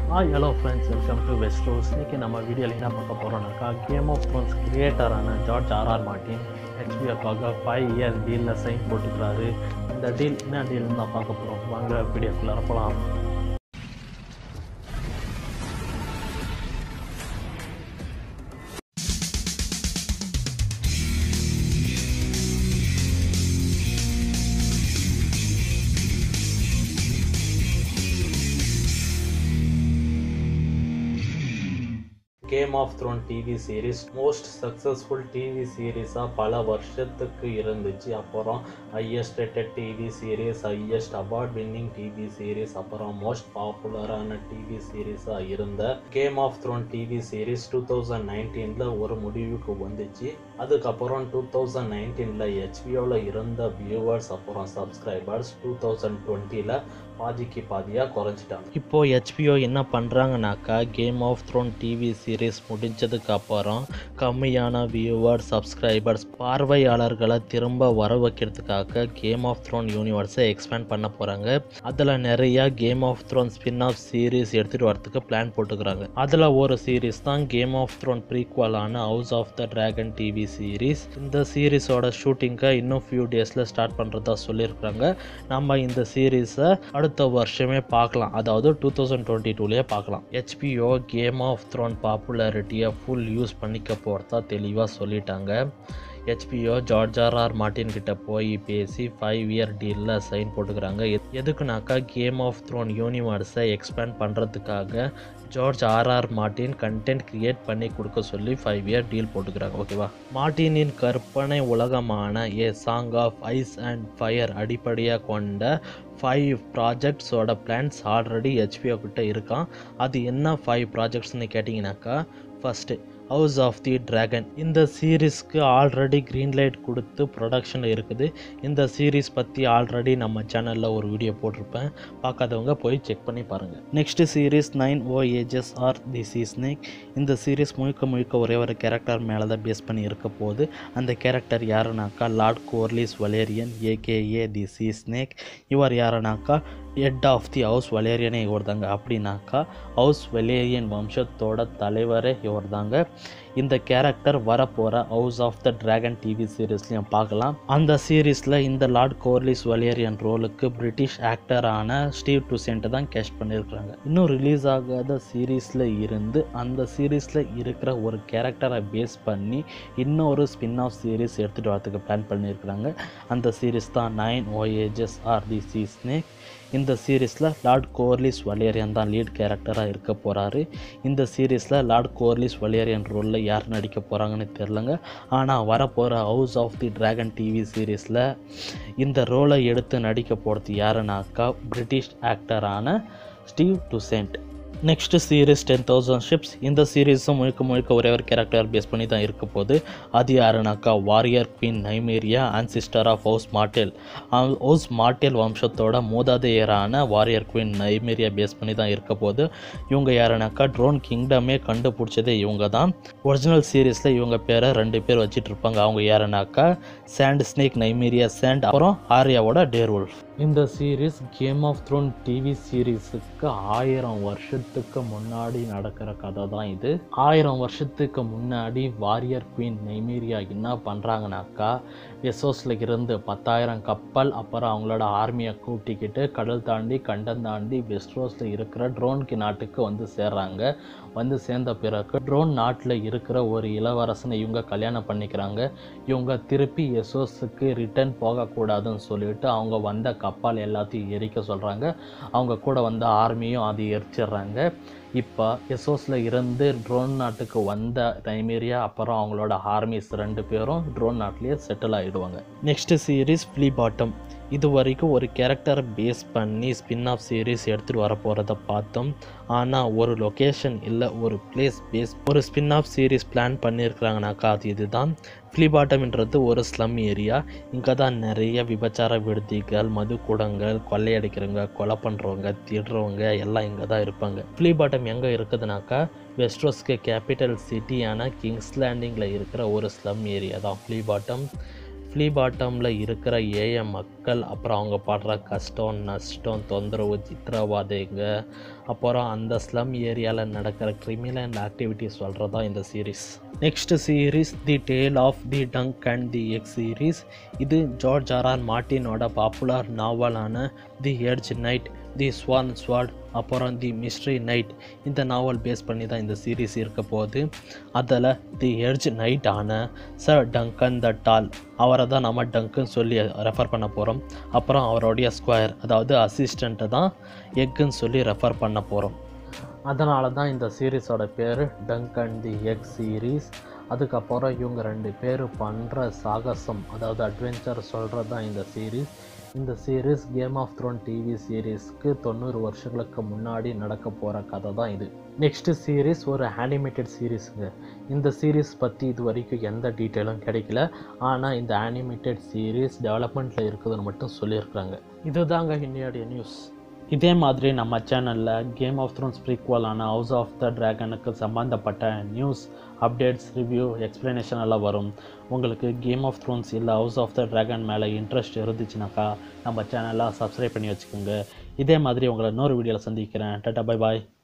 hi hello friends welcome to West Rose இன்றைக்கி நம்ம வீடியோவில் என்ன பார்க்க போகிறோம்னாக்கா கேம் ஆஃப் த்ரோன்ஸ் கிரியேட்டரான ஜார்ஜ் ஆர்ஆர் மார்ட்டின் ஹெச்பிஓக்காக ஃபைவ் இயர் டீலில் சைன் போட்டுக்கிறாரு இந்த டீல் என்ன டீல்னு தான் பார்க்க போகிறோம் வாங்க வீடியோக்குள்ளே போகலாம் Game of thrown TV series most successful TV சீரீஸாக பல வருஷத்துக்கு இருந்துச்சு அப்புறம் highest rated TV series highest award winning TV series அப்புறம் மோஸ்ட் பாப்புலரான டிவி சீரீஸாக இருந்த Game of thrown TV series two thousand நைன்டீனில் ஒரு முடிவுக்கு வந்துச்சு அதுக்கப்புறம் டூ தௌசண்ட் நைன்டீனில் ஹெச்பிஓவில் இருந்த வியூவர்ஸ் அப்புறம் சப்ஸ்கிரைபர்ஸ் டூ தௌசண்ட் டுவெண்ட்டியில் பாதிக்கு பாதியாக குறைஞ்சிட்டாங்க இப்போ ஹெச்பிஓ என்ன பண்ணுறாங்கனாக்கா Game of thrown TV series முடிஞ்சதுக்கு அப்புறம் கம்மியான வியூவர் சப்ஸ்கிரைபர்ஸ் பார்வையாளர்களை திரும்ப வர வைக்கிறதுக்காக கேம் ஆஃப் த்ரோன் யூனிவர்ஸை எக்ஸ்பேண்ட் பண்ண போகிறாங்க அதில் நிறையா Game of Throne spin off series எடுத்துகிட்டு வரதுக்கு பிளான் போட்டுக்கிறாங்க அதில் ஒரு சீரீஸ் தான் கேம் ஆஃப் த்ரோன் ப்ரீக்வலான house of the Dragon TV series இந்த சீரீஸோட ஷூட்டிங்கை இன்னும் ஃபியூ டேஸில் ஸ்டார்ட் பண்ணுறதா சொல்லியிருக்காங்க நம்ம இந்த சீரீஸை அடுத்த வருஷமே பார்க்கலாம் அதாவது டூ தௌசண்ட் டுவெண்ட்டி டூலேயே பார்க்கலாம் ஹெச்பிஓ கேம் ஆஃப் த்ரோன் பாப்புலாரிட்டியை ஃபுல் யூஸ் பண்ணிக்க போகிறதா தெளிவாக சொல்லிட்டாங்க HBO George R R Martin கிட்ட போய் பேசி ஃபைவ் இயர் டீலில் சைன் போட்டுக்கிறாங்க எது- எதுக்குனாக்கா கேம் ஆஃப் த்ரோன் யூனிவர்ஸை எக்ஸ்பேண்ட் பண்ணுறதுக்காக George R R Martin content create பண்ணி கொடுக்க சொல்லி ஃபைவ் இயர் டீல் போட்டுக்கிறாங்க ஓகேவா மார்ட்டினின் கற்பனை உலகமான A Song of Ice and Fire அடிப்படையாக கொண்ட ஃபைவ் ப்ராஜெக்ட்ஸோட பிளான்ஸ் ஆல்ரெடி ஹெச்பிஓ கிட்ட இருக்கான் அது என்ன ஃபைவ் ப்ராஜெக்ட்ஸ்னு கேட்டிங்கனாக்கா first House of the Dragon இந்த சீரீஸ்க்கு ஆல்ரெடி க்ரீன் லைட் கொடுத்து ப்ரொடக்ஷனில் இருக்குது இந்த சீரீஸ் பற்றி ஆல்ரெடி நம்ம சேனலில் ஒரு வீடியோ போட்டிருப்பேன் பார்க்காதவங்க போய் செக் பண்ணி பாருங்கள் next series Nine Voyages or The Sea Snake இந்த சீரீஸ் முழுக்க முழுக்க ஒரே ஒரு கேரக்டர் மேலே தான் பேஸ் பண்ணி இருக்க போகுது அந்த கேரக்டர் யாருனாக்கா Lord Corlys Velaryon AKA the Sea Snake இவர் யாருனாக்கா ஹெட் ஆஃப் தி ஹவுஸ் வலேரியனே இவர் தாங்க அப்படின்னாக்கா ஹவுஸ் வலேரியன் வம்சத்தோட தலைவரே இவர் தாங்க இந்த கேரக்டர் வரப்போகிற House of the Dragon TV சீரீஸ்லையும் பார்க்கலாம் அந்த சீரீஸில் இந்த லார்ட் கோர்லிஸ் வலேரியன் ரோலுக்கு பிரிட்டிஷ் ஆக்டரான ஸ்டீவ் டுசென்ட் தான் கேஷ் பண்ணியிருக்கிறாங்க இன்னும் ரிலீஸ் ஆகாத சீரீஸில் இருந்து அந்த சீரீஸில் இருக்கிற ஒரு கேரக்டரை பேஸ் பண்ணி இன்னொரு ஸ்பின் ஆஃப் சீரீஸ் எடுத்துகிட்டு வரதுக்கு பிளான் பண்ணியிருக்கிறாங்க அந்த சீரீஸ் தான் Nine Voyages or The Sea Snake இந்த சீரீஸில் லார்ட் கோர்லிஸ் வலேரியன் தான் லீட் கேரக்டராக இருக்க போகிறாரு இந்த சீரீஸில் லார்ட் கோர்லிஸ் வலேரியன் ரோலில் யார் நடிக்க போகிறாங்கன்னு தெரிலங்க ஆனால் வரப்போகிற House of the Dragon TV சீரீஸில் இந்த ரோலை எடுத்து நடிக்க போகிறது யாருனாக்கா பிரிட்டிஷ் ஆக்டரான Steve Toussaint next series Ten Thousand Ships இந்த சீரீஸும் முழுக்க முழுக்க ஒரே ஒரு கேரக்டர் பேஸ் பண்ணி தான் இருக்க போகுது அது யாருனாக்கா warrior queen Nymeria and sister of House Martell House Martell வம்சத்தோட மூதாதையரான வாரியர் குவீன் நைமேரியா பேஸ் பண்ணி தான் இருக்க போகுது இவங்க யாருனாக்கா ட்ரோன் கிங்டமே கண்டுபிடிச்சதே இவங்க தான் ஒரிஜினல் சீரீஸில் இவங்க பேரை ரெண்டு பேர் வச்சிட்டு இருப்பாங்க அவங்க யாருனாக்கா சாண்ட் ஸ்னேக் நைமேரியா சாண்ட் அப்புறம் ஆர்யாவோட டேர்வுல்ஃப் இந்த series game of thrown TV சீரீஸுக்கு ஆயிரம் வருஷத்துக்கு முன்னாடி நடக்கிற கதை தான் இது ஆயிரம் வருஷத்துக்கு முன்னாடி வாரியர் குவீன் நெய்மீரியா என்ன பண்ணுறாங்கனாக்கா வெசோஸில் இருந்து பத்தாயிரம் கப்பல் அப்புறம் அவங்களோட ஆர்மியை கூட்டிக்கிட்டு கடல் தாண்டி கண்டம் தாண்டி வெஸ்ட்ரோஸில் இருக்கிற ட்ரோன்கி நாட்டுக்கு வந்து சேர்றாங்க வந்து சேர்ந்த பிறகு ட்ரோன் நாட்டில் இருக்கிற ஒரு இளவரசனை இவங்க கல்யாணம் பண்ணிக்கிறாங்க இவங்க திருப்பி எசோஸுக்கு ரிட்டர்ன் போகக்கூடாதுன்னு சொல்லிட்டு அவங்க வந்த கப்பல் எல்லாத்தையும் எரிக்க சொல்கிறாங்க அவங்க கூட வந்த ஆர்மியும் அது எரிச்சிடுறாங்க இப்போ எசோஸில் இருந்து ட்ரோன் நாட்டுக்கு வந்த டைமேரியா அப்புறம் அவங்களோட ஆர்மிஸ் ரெண்டு பேரும் ட்ரோன் நாட்டிலேயே செட்டில் ஆகிடுவாங்க நெக்ஸ்ட் சீரீஸ் ஃப்ளீ பாட்டம் இது வரைக்கும் ஒரு கேரக்டரை பேஸ் பண்ணி ஸ்பின் ஆஃப் சீரீஸ் எடுத்துகிட்டு வர போகிறத பார்த்தோம் ஆனால் ஒரு லொக்கேஷன் இல்லை ஒரு பிளேஸ் பேஸ் ஒரு ஸ்பின் ஆஃப் சீரீஸ் பிளான் பண்ணியிருக்கிறாங்கனாக்கா அது இதுதான் ஃப்ளிபாட்டம்ன்றது ஒரு ஸ்லம் ஏரியா இங்கே தான் நிறைய விபச்சார விடுதிகள் மதுக்கூடங்கள் கொள்ளையடிக்கிறவங்க கொலை பண்ணுறவங்க திருடுறவங்க எல்லாம் இங்கே தான் இருப்பாங்க ஃப்ளிபாட்டம் எங்கே இருக்குதுனாக்கா வெஸ்ட்ரோஸ்க்கு கேபிட்டல் சிட்டியான கிங்ஸ் லேண்டிங்கில் இருக்கிற ஒரு ஸ்லம் ஏரியா தான் ஃப்ளிபாட்டம் ஃப்ளீ பாட்டமில் இருக்கிற ஏழை மக்கள் அப்புறம் அவங்க படுற கஷ்டம் நஷ்டம் தொந்தரவு சித்திரவாதைங்க அப்புறம் அந்த ஸ்லம் ஏரியாவில் நடக்கிற கிரிமினல் அண்ட் ஆக்டிவிட்டிஸ் சொல்கிறது தான் இந்த series next series the Tale of the Dunk and the Egg series இது ஜார்ஜ் ஆர் ஆர் மார்ட்டினோட பாப்புலர் நாவலான the Hedge Knight the Sworn Sword அப்புறம் தி மிஸ்ட்ரி நைட் இந்த நாவல் பேஸ் பண்ணி தான் இந்த சீரீஸ் இருக்க போகுது அதில் தி எட்ஜ் நைட் ஆன சர் டங்கன் த டால் அவரை தான் நம்ம டங்குன்னு சொல்லி ரெஃபர் பண்ண போகிறோம் அப்புறம் அவருடைய ஸ்கொயர் அதாவது அசிஸ்டண்ட்டை தான் எக்குன்னு சொல்லி ரெஃபர் பண்ண போகிறோம் அதனால தான் இந்த சீரீஸோட பேர் Dunk and the Egg series அதுக்கப்புறம் இவங்க ரெண்டு பேர் பண்ணுற சாகசம் அதாவது அட்வென்ச்சர் சொல்கிறது தான் இந்த சீரீஸ் இந்த series game of thrown TV சீரீஸ்க்கு தொண்ணூறு வருஷங்களுக்கு முன்னாடி நடக்க போகிற கதை தான் இது நெக்ஸ்ட் சீரீஸ் ஒரு அனிமேட்டட் சீரீஸுங்க இந்த சீரீஸ் பற்றி இது வரைக்கும் எந்த டீட்டெயிலும் கிடைக்கல ஆனால் இந்த அனிமேட்டட் சீரீஸ் டெவலப்மெண்ட்டில் இருக்குதுன்னு மட்டும் சொல்லியிருக்காங்க இதுதாங்க இன்னையோடைய நியூஸ் இதே மாதிரி நம்ம சேனலில் கேம் ஆஃப் த்ரோன்ஸ் ப்ரீக்வலான ஹவுஸ் ஆஃப் த ட்ராகனுக்கு சம்மந்தப்பட்ட நியூஸ் அப்டேட்ஸ் ரிவ்யூ எக்ஸ்ப்ளனேஷன் எல்லாம் வரும் உங்களுக்கு கேம் ஆஃப் த்ரோன்ஸ் இல்லை ஹவுஸ் ஆஃப் த ட்ராகன் மேலே இன்ட்ரெஸ்ட் இருந்துச்சுனாக்கா நம்ம சேனலை சப்ஸ்கிரைப் பண்ணி வச்சுக்கோங்க இதே மாதிரி உங்களை இன்னொரு வீடியோவில் சந்திக்கிறேன் டாட்டா பை பாய்